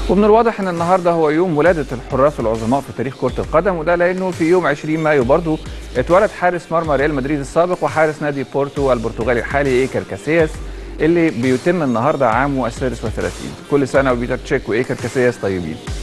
ومن الواضح ان النهارده هو يوم ولاده الحراس العظماء في تاريخ كره القدم وده لانه في يوم 20 مايو برضه اتولد حارس مرمى ريال مدريد السابق وحارس نادي بورتو البرتغالي الحالي ايكر كاسياس اللي بيتم النهارده عامه السادس والثلاثين كل سنه وبيتر تشيك وايكر كاسياس طيبين